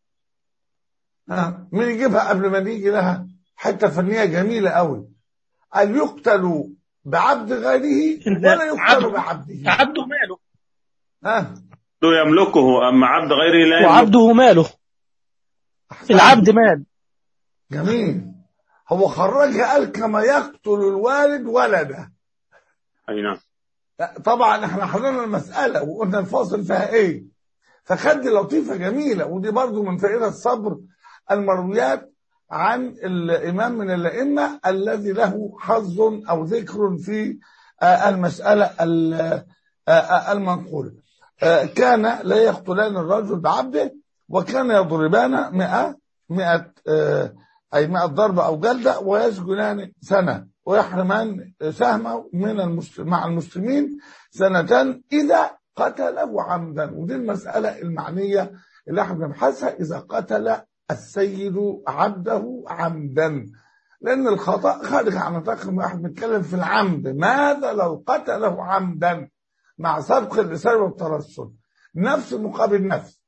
ها مين يجيبها قبل ما نيجي لها حتة فنية جميلة قوي أن يقتل بعبد غيره ولا يقتل عبد- بعبده عبده ماله ها يملكه أما عبد غيره لا يملكه وعبده ماله العبد مال جميل هو خرجها قال كما يقتل الوالد ولده أي نعم طبعا احنا حضرنا المسألة وقلنا الفاصل فيها ايه فخد لطيفة جميلة ودي برضو من فائدة الصبر المرويات عن الإمام من الأئمة الذي له حظ أو ذكر في آه، المسألة ال- آه، آه، المنقولة آه، كان لا يقتلان الرجل بعبده وكان يضربان مئة مئة آه، أي مئة ضربة أو جلدة ويسجنان سنة ويحرمان سهمه من المسلم مع المسلمين سنتان إذا قتله عمدا ودي المسألة المعنية اللي احنا بنبحثها إذا قتل السيد عبده عمدا لأن الخطأ خارج عن نطاق ما احنا بنتكلم في العمد ماذا لو قتله عمدا مع سبق اللسان والترسل نفس مقابل نفس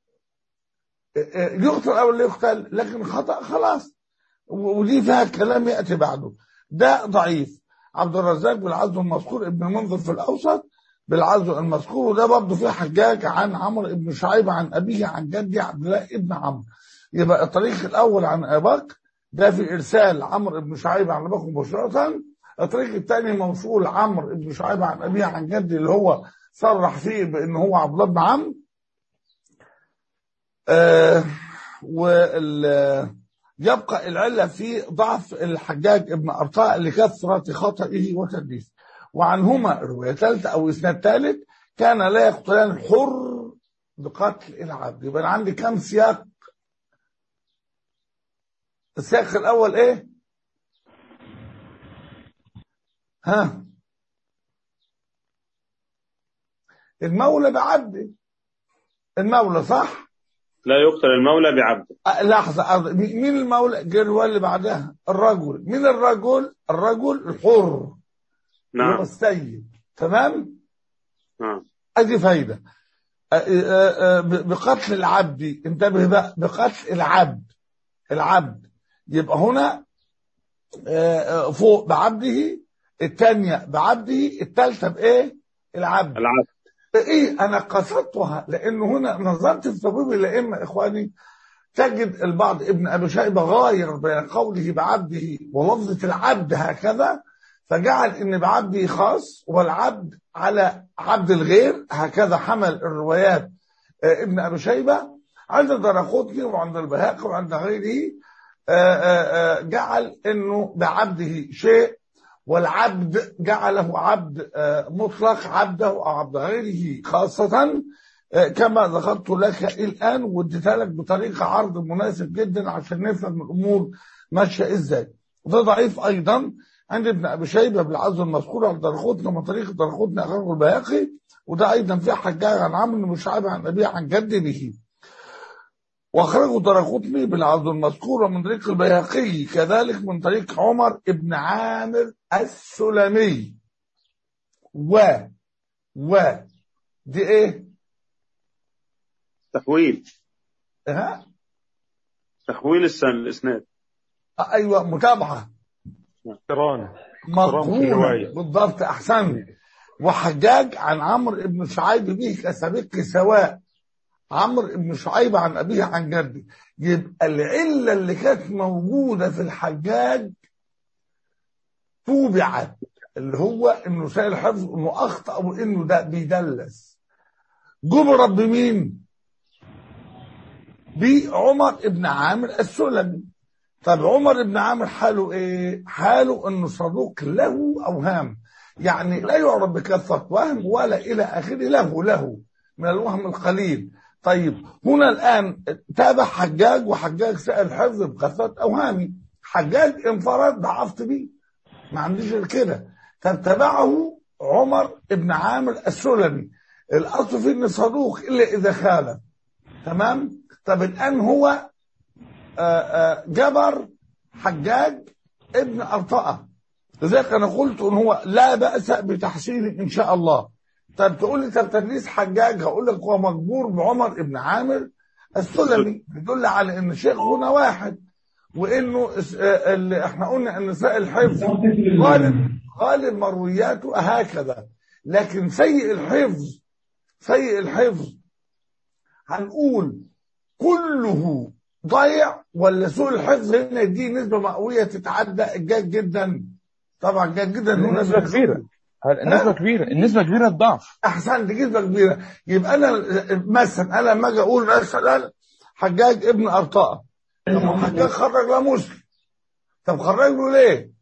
يقتل أو لا يقتل لكن خطأ خلاص ودي فيها كلام يأتي بعده ده ضعيف عبد الرزاق بالعزو المذكور ابن منذر في الأوسط بالعزو المذكور وده برضه فيه حجاج عن عمرو ابن شعيب عن أبيه عن جدي عبد الله ابن عمرو يبقى الطريق الأول عن أبي بكر ده في إرسال عمرو بن شعيب عن أبي بكر مباشرة الطريق الثاني موصول عمرو بن شعيب عن أبيه عن جدي اللي هو صرح فيه بأن هو عبد الله بن عمرو آه وال يبقى العلة في ضعف الحجاج ابن أرطاء لكثرة خطئه وتدليسه وعنهما رواية ثالثة أو إسناد ثالث كان لا يقتلان الحر بقتل العبد يبقى أنا عندي كم سياق السياق الأول إيه؟ ها المولى بعبده المولى صح؟ لا يقتل المولى بعبده أه، لحظة أه، مين المولى جه الرواية اللي بعدها الرجل مين الرجل الرجل الحر اللي هو نعم السيد تمام نعم ادي فايدة أه، أه، أه، ب- بقتل العبد انتبه بقى بقتل العبد العبد يبقى هنا أه، أه، فوق بعبده الثانية بعبده الثالثة بايه العبد العبد ايه انا قصدتها لانه هنا نظرت في طبيب الائمه اخواني تجد البعض ابن ابي شيبه غاير بين قوله بعبده ولفظه العبد هكذا فجعل ان بعبده خاص والعبد على عبد الغير هكذا حمل الروايات آه، ابن ابي شيبه عند الدرقطني وعند البهاقي وعند غيره آه، آه، آه، جعل انه بعبده شيء والعبد جعله عبد آه، مطلق عبده او عبد غيره خاصه آه، كما ذكرت لك الان واديتها لك بطريقه عرض مناسب جدا عشان نفهم الامور ماشيه ازاي ده ضعيف ايضا عند ابن ابي شيبه بالعزو المذكور عن درخوتنا من طريق درخوتنا اخرجه البياقي وده ايضا في حجاج عن عمرو بن شعيب عن ابيه عن جده به واخرجه درخوتني بالعزو المذكور من طريق البيهقي كذلك من طريق عمر ابن عامر السلمي و و دي ايه؟ تحويل ها؟ تحويل السن الاسناد آه، ايوه متابعه قران مقرونه الرواية. بالضبط احسن وحجاج عن عمرو بن شعيب به كسابق سواء عمرو بن شعيب عن ابيه عن جده يبقى العله اللي كانت موجوده في الحجاج توبعت اللي هو انه سائل حفظ انه اخطا وانه ده بيدلس جبرت بمين؟ بعمر بن عامر السلمي طب عمر بن عامر حاله ايه؟ حاله انه صدوق له اوهام يعني لا يعرف بكثره وهم ولا الى اخره له له من الوهم القليل طيب هنا الان تابع حجاج وحجاج سأل حفظ بكثره اوهامي حجاج انفرد ضعفت بيه ما عنديش غير كده فاتبعه عمر بن عامر السلمي الاصل فيه انه صدوق الا اذا خالف تمام طب الان هو آه، آه، جبر حجاج ابن أرطاء لذلك أنا قلت إن هو لا بأس بتحسين إن شاء الله طب تقول لي طب تدريس حجاج هقول لك هو مجبور بعمر ابن عامر السلمي يدل على إن شيخنا واحد وإنه اس- آه، اللي إحنا قلنا إن سائل الحفظ غالب غالب مروياته هكذا لكن سيء الحفظ سيء الحفظ هنقول كله ضايع ولا سوء الحفظ هنا دي نسبة مئوية تتعدى الجاد جدا طبعا جاد جدا هو نسبة كبيرة النسبة كبيرة النسبة كبيرة الضعف احسن دي نسبة كبيرة يبقى انا مثلا انا لما اجي اقول مثلا حجاج ابن ارطاء طب ما حجاج خرج له مسلم طب خرج له ليه؟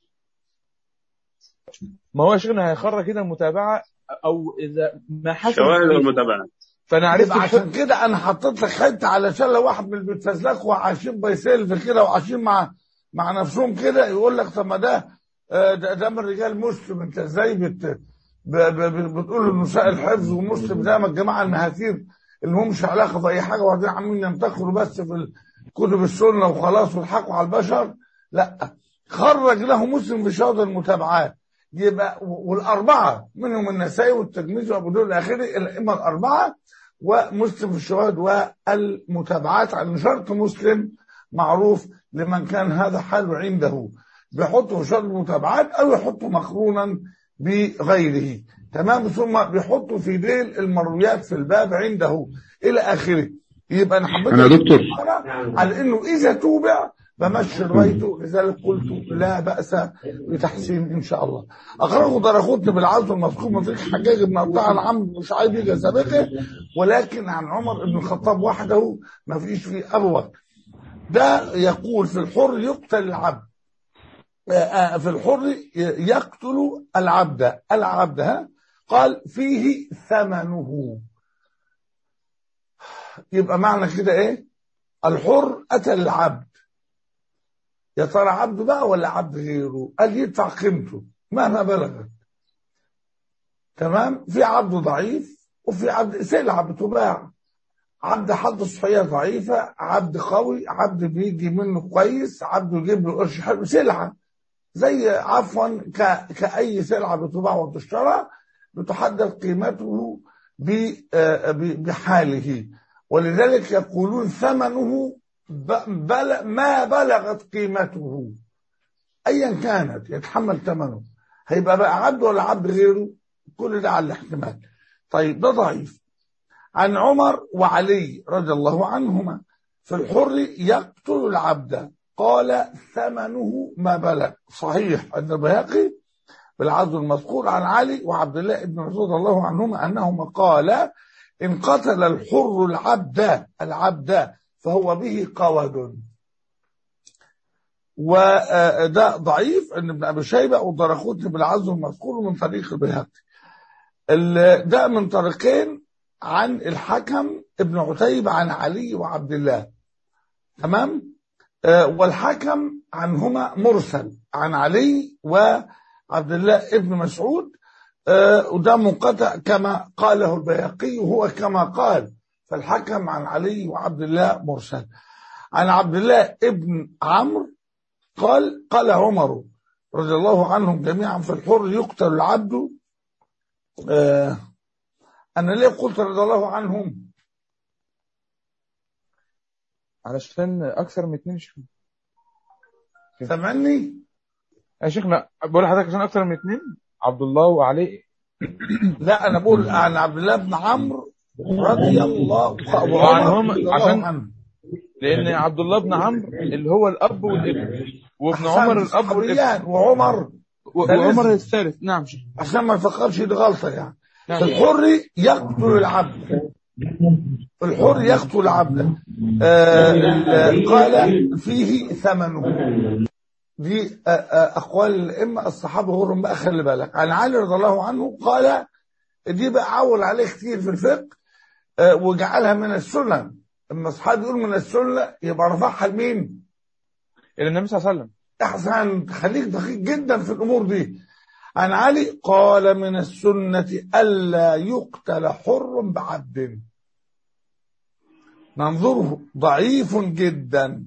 ما هو شيخنا هيخرج كده متابعة أو إذا ما حصل شواهد والمتابعات فأنا عرفت يبقى الحكم. عشان كده انا حطيت لك حته علشان لو واحد من اللي بيتفزلكوا وعايشين بايسيلف كده وعايشين مع مع نفسهم كده يقول لك طب ما ده آه، ده, ده من رجال مسلم انت ازاي بت ب- ب- ب- بتقول انه سائل حفظ ومسلم زي ما الجماعه المهاتير اللي همش علاقه باي حاجه وبعدين عاملين ينتقلوا بس في كتب السنه وخلاص ويضحكوا على البشر لا خرج له مسلم بشهاده المتابعات يبقى والاربعه منهم النسائي والترمذي وابو داود الى اخره الائمه الاربعه ومسلم في الشواهد والمتابعات عن شرط مسلم معروف لمن كان هذا حاله عنده بيحطه في شرط المتابعات او يحطه مقرونا بغيره تمام ثم بيحطه في ديل المرويات في الباب عنده الى اخره يبقى انا حبيت أنا دكتور. على انه اذا توبع بمشي روايته لذلك قلت لا باس بتحسين ان شاء الله اخرجه درخوتني بالعزو المذكور من طريق حجاج بن ابطاع عن عمرو بن شعيب يجي سابقه ولكن عن عمر بن الخطاب وحده ما فيش فيه ابو بكر ده يقول في الحر يقتل العبد آه، آه، في الحر ي- يقتل العبد العبد ها قال فيه ثمنه يبقى معنى كده ايه الحر قتل العبد يا ترى عبد بقى ولا عبد غيره قال يدفع قيمته مهما بلغت تمام في عبد ضعيف وفي عبد سلعة بتباع عبد حد صحية ضعيفة عبد قوي عبد بيجي منه كويس عبد يجيب له قرش حلو سلعة زي عفوا ك... كأي سلعة بتباع وتشترى بتحدد قيمته ب... آه، ب- بحاله ولذلك يقولون ثمنه ب... بل... ما بلغت قيمته ايا كانت يتحمل ثمنه هيبقى بقى عبد ولا عبد غيره كل ده على الاحتمال طيب ده ضعيف عن عمر وعلي رضي الله عنهما في الحر يقتل العبد قال ثمنه ما بلغ صحيح عند البيهقي بالعبد المذكور عن علي وعبد الله بن مسعود رضي الله عنهما انهما قال ان قتل الحر العبد العبد فهو به قود وده ضعيف ان ابن ابي شيبه والدرقطني بالعزم المذكور من طريق البيهقي ال- ده من طريقين عن الحكم ابن عتيبة عن علي وعبد الله تمام آه، والحكم عنهما مرسل عن علي وعبد الله ابن مسعود آه، وده منقطع كما قاله البيهقي وهو كما قال فالحكم عن علي وعبد الله مرسل عن عبد الله ابن عمرو قال قال عمر رضي الله عنهم جميعا في الحر يقتل العبد آه أنا ليه قلت رضي الله عنهم علشان اكثر من اتنين شيخ سامعني يا شيخنا بقول لحضرتك عشان اكثر من اتنين عبد الله وعلي لا أنا بقول عن عبد الله بن عمرو رضي الله وعنهم رضي الله عشان- عنه. لان عبد الله بن عمرو اللي هو الاب والابن وابن أحسن عمر الاب والابن صحابيان وعمر و- ده وعمر لسه. الثالث نعم شيخ عشان ما نفكرش دي غلطة يعني نعم. الحر يقتل العبد الحر يقتل العبد آه ال- قال فيه ثمنه دي آه، آه، أقوال الأئمة الصحابة غيرهم بقى خلي بالك عن علي رضي الله عنه قال دي بقى عول عليه كتير في الفقه آه، وجعلها من السنن اما اصحابي يقول من السنه يبقى رفعها لمين؟ الى النبي صلى الله عليه وسلم احسن خليك دقيق جدا في الامور دي عن علي قال من السنه الا يقتل حر بعبد منظره ضعيف جدا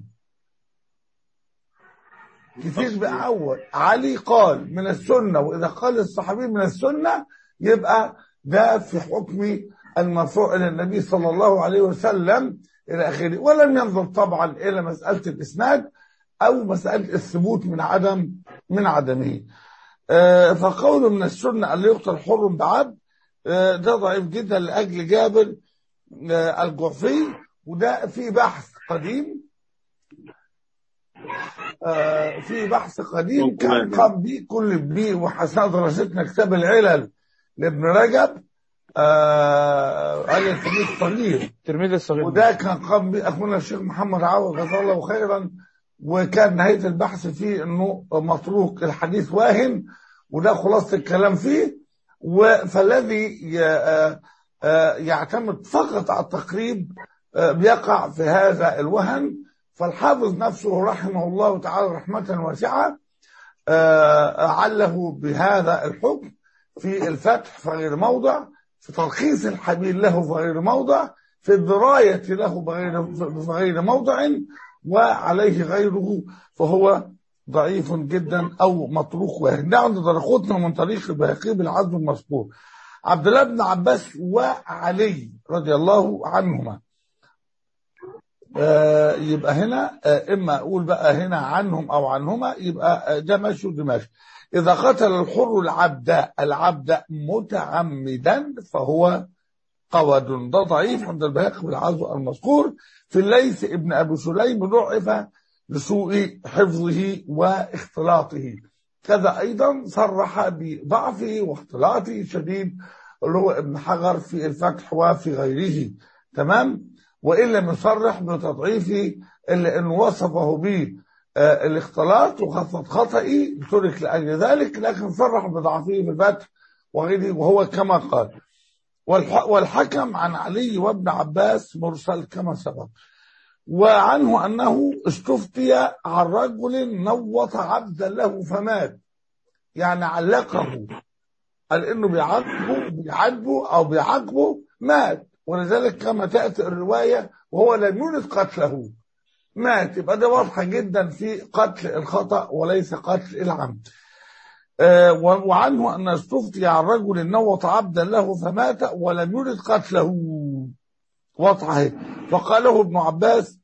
كتير بأول علي قال من السنة وإذا قال الصحابي من السنة يبقى ده في حكم المرفوع إلى النبي صلى الله عليه وسلم إلى آخره ولم ينظر طبعا إلى مسألة الإسناد أو مسألة الثبوت من عدم من عدمه آه، فقوله من السنة أن يقتل حر بعبد آه، ده ضعيف جدا لأجل جابر آه، الجعفي وده في بحث قديم آه، في بحث قديم كان قام به كل بيه وحسن دراستنا كتاب العلل لابن رجب آه، علي التلميذ الصغير الترمذي الصغير وده كان قام به اخونا الشيخ محمد عوض جزاه الله خيرا وكان نهايه البحث فيه انه متروك الحديث واهن وده خلاصه الكلام فيه و- فالذي ي- آه، آه، يعتمد فقط على التقريب آه، بيقع في هذا الوهن فالحافظ نفسه رحمه الله تعالى رحمه واسعه آه، عله بهذا الحكم في الفتح في غير موضع في تلخيص الحبيب له في غير موضع في الدراية له بغير في غير موضع وعليه غيره فهو ضعيف جدا أو مطروق واحد ده عند درقوتنا من طريق البيهقي بالعزم المذكور عبد الله بن عباس وعلي رضي الله عنهما آه يبقى هنا آه اما اقول بقى هنا عنهم او عنهما يبقى آه ده ماشي وده ماشي اذا قتل الحر العبد العبد متعمدا فهو قود ده ضعيف عند البيهقي بالعزو المذكور في الليث ابن ابي سليم ضعف لسوء حفظه واختلاطه كذا ايضا صرح بضعفه واختلاطه شديد اللي هو ابن حجر في الفتح وفي غيره تمام وان لم يصرح بتضعيفه الا انه وصفه به آه، الاختلاط وخفض خطئي ترك لاجل ذلك لكن صرح بضعفه في الفتح وغيره وهو كما قال والح- والحكم عن علي وابن عباس مرسل كما سبق وعنه أنه استفتي عن رجل نوط عبدا له فمات يعني علقه قال إنه بيعاقبه بيعاتبه أو بيعاقبه مات ولذلك كما تأتي الرواية وهو لم يرد قتله مات يبقى ده واضحة جدا في قتل الخطأ وليس قتل العمد آه، و- وعنه أن استفتي عن رجل نوط عبدا له فمات ولم يرد قتله واضحة اهي فقاله ابن عباس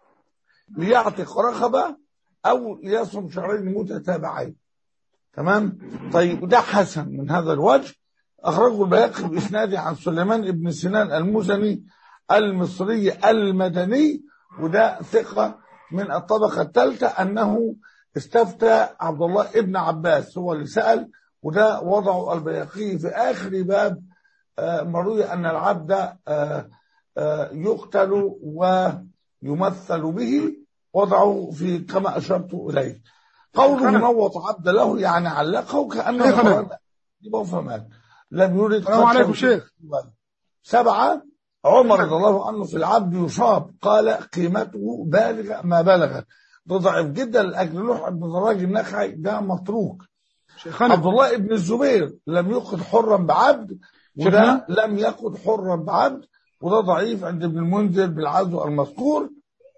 ليعتق رقبة أو ليصم شهرين متتابعين تمام طيب ده حسن من هذا الوجه أخرجه البياقي بإسناده عن سليمان بن سنان المزني المصري المدني وده ثقة من الطبقة الثالثة أنه استفتى عبد الله ابن عباس هو اللي سأل وده وضعه البياقي في آخر باب آه، مروي أن العبد آه، آه، يقتل ويمثل به وضعه في كما أشرت إليه قوله نوط عبد له يعني علقه كأنه شيخنا. قال يبقى فمات لم يرد السلام قتله عليكم شيخ. سبعة عمر رضي الله عنه في العبد يصاب قال قيمته بالغ ما بلغت ده ضعيف جدا لأجل نوح بن دراج النخعي ده متروك شيخنا عبد الله بن الزبير لم يقد حرا بعبد وده شيخنا؟ لم يقد حرا بعبد وده ضعيف عند ابن المنذر بالعزو المذكور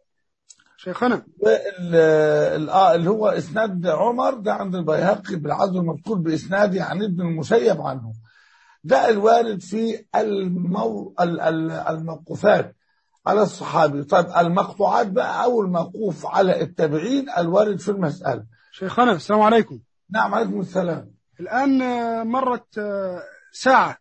شيخنا وال- ال- آه اللي هو اسناد عمر ده عند البيهقي بالعزو المذكور باسناده عن ابن المسيب عنه ده الوارد في المو... ال- ال- الموقوفات على الصحابي طيب المقطوعات بقى او الموقوف على التابعين الوارد في المسألة شيخنا السلام عليكم نعم عليكم السلام الآن آه، مرت آه، ساعة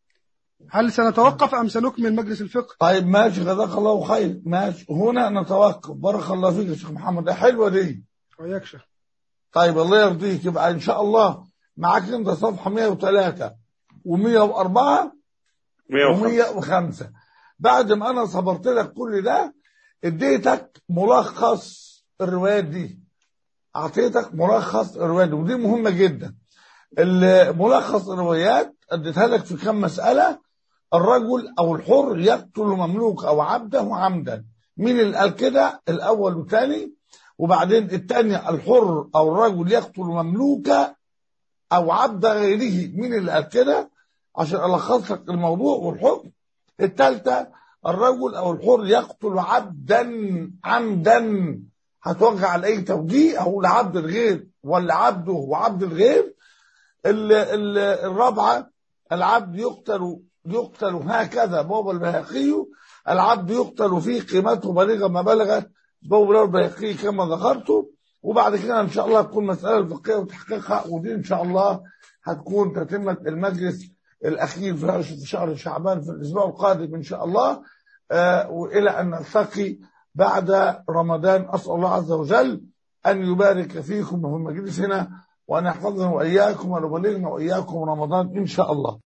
هل سنتوقف أم سنكمل مجلس الفقه طيب ماشي جزاك الله خير ماشي هنا نتوقف بارك الله فيك يا شيخ محمد ده حلوة دي وياك شيخ طيب الله يرضيك يبقى ان شاء الله معاك انت صفحة 103 و104 105 و105 بعد ما انا صبرت لك كل ده اديتك ملخص الروايات دي اعطيتك ملخص الروايات دي ودي مهمة جدا ال- ملخص الروايات اديتها لك في كم مسألة الرجل او الحر يقتل مملوك او عبده عمدا مين اللي قال كده الاول والثاني وبعدين الثاني الحر او الرجل يقتل مملوكا او عبد غيره مين اللي قال كده عشان الخص لك الموضوع والحكم الثالثه الرجل او الحر يقتل عبدا عمدا هتوجه على اي توجيه او لعبد الغير ولا عبده وعبد الغير ال- ال- الرابعه العبد يقتل يقتل هكذا بابا البيهقي العبد يقتل في قيمته بالغه ما بلغت بابا البيهقي كما ذكرته وبعد كده ان شاء الله تكون مساله الفقهيه وتحقيقها ودي ان شاء الله هتكون تتمه المجلس الاخير في في شهر شعبان في الاسبوع القادم ان شاء الله آه والى ان نلتقي بعد رمضان اسال الله عز وجل ان يبارك فيكم وفي مجلسنا وان يحفظنا واياكم ويبلغنا واياكم رمضان ان شاء الله